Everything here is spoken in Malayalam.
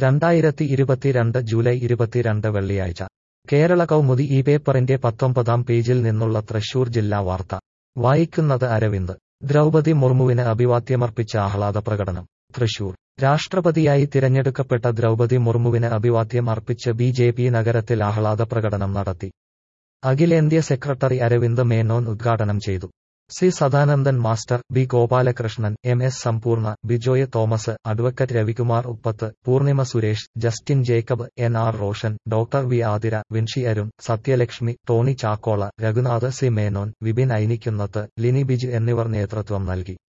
രണ്ടായിരത്തി ഇരുപത്തിരണ്ട് ജൂലൈ ഇരുപത്തിരണ്ട് വെള്ളിയാഴ്ച കേരള കൗമുദി ഈ പേപ്പറിന്റെ പത്തൊമ്പതാം പേജിൽ നിന്നുള്ള തൃശൂർ ജില്ലാ വാർത്ത വായിക്കുന്നത് അരവിന്ദ് ദ്രൗപതി മുർമുവിന് അഭിവാദ്യമർപ്പിച്ച ആഹ്ലാദ പ്രകടനം തൃശൂർ രാഷ്ട്രപതിയായി തിരഞ്ഞെടുക്കപ്പെട്ട ദ്രൗപതി മുർമുവിന് അഭിവാദ്യം അർപ്പിച്ച് ബി ജെ പി നഗരത്തിൽ ആഹ്ലാദ പ്രകടനം നടത്തി അഖിലേന്ത്യാ സെക്രട്ടറി അരവിന്ദ് മേനോൻ ഉദ്ഘാടനം ചെയ്തു C Sadanandan master B Gopalakrishnan M S Sampoorna Bijoy Thomas advocate Ravikumar Uppath Poornima Suresh Justin Jacob N R Roshan doctor V Athira Vinshi Arun Sathyalakshmi Tony Chakkola Raghunath C Menon Vipin Ainikkunnath Lini Biju എന്നിവർ നേതൃത്വം നൽകി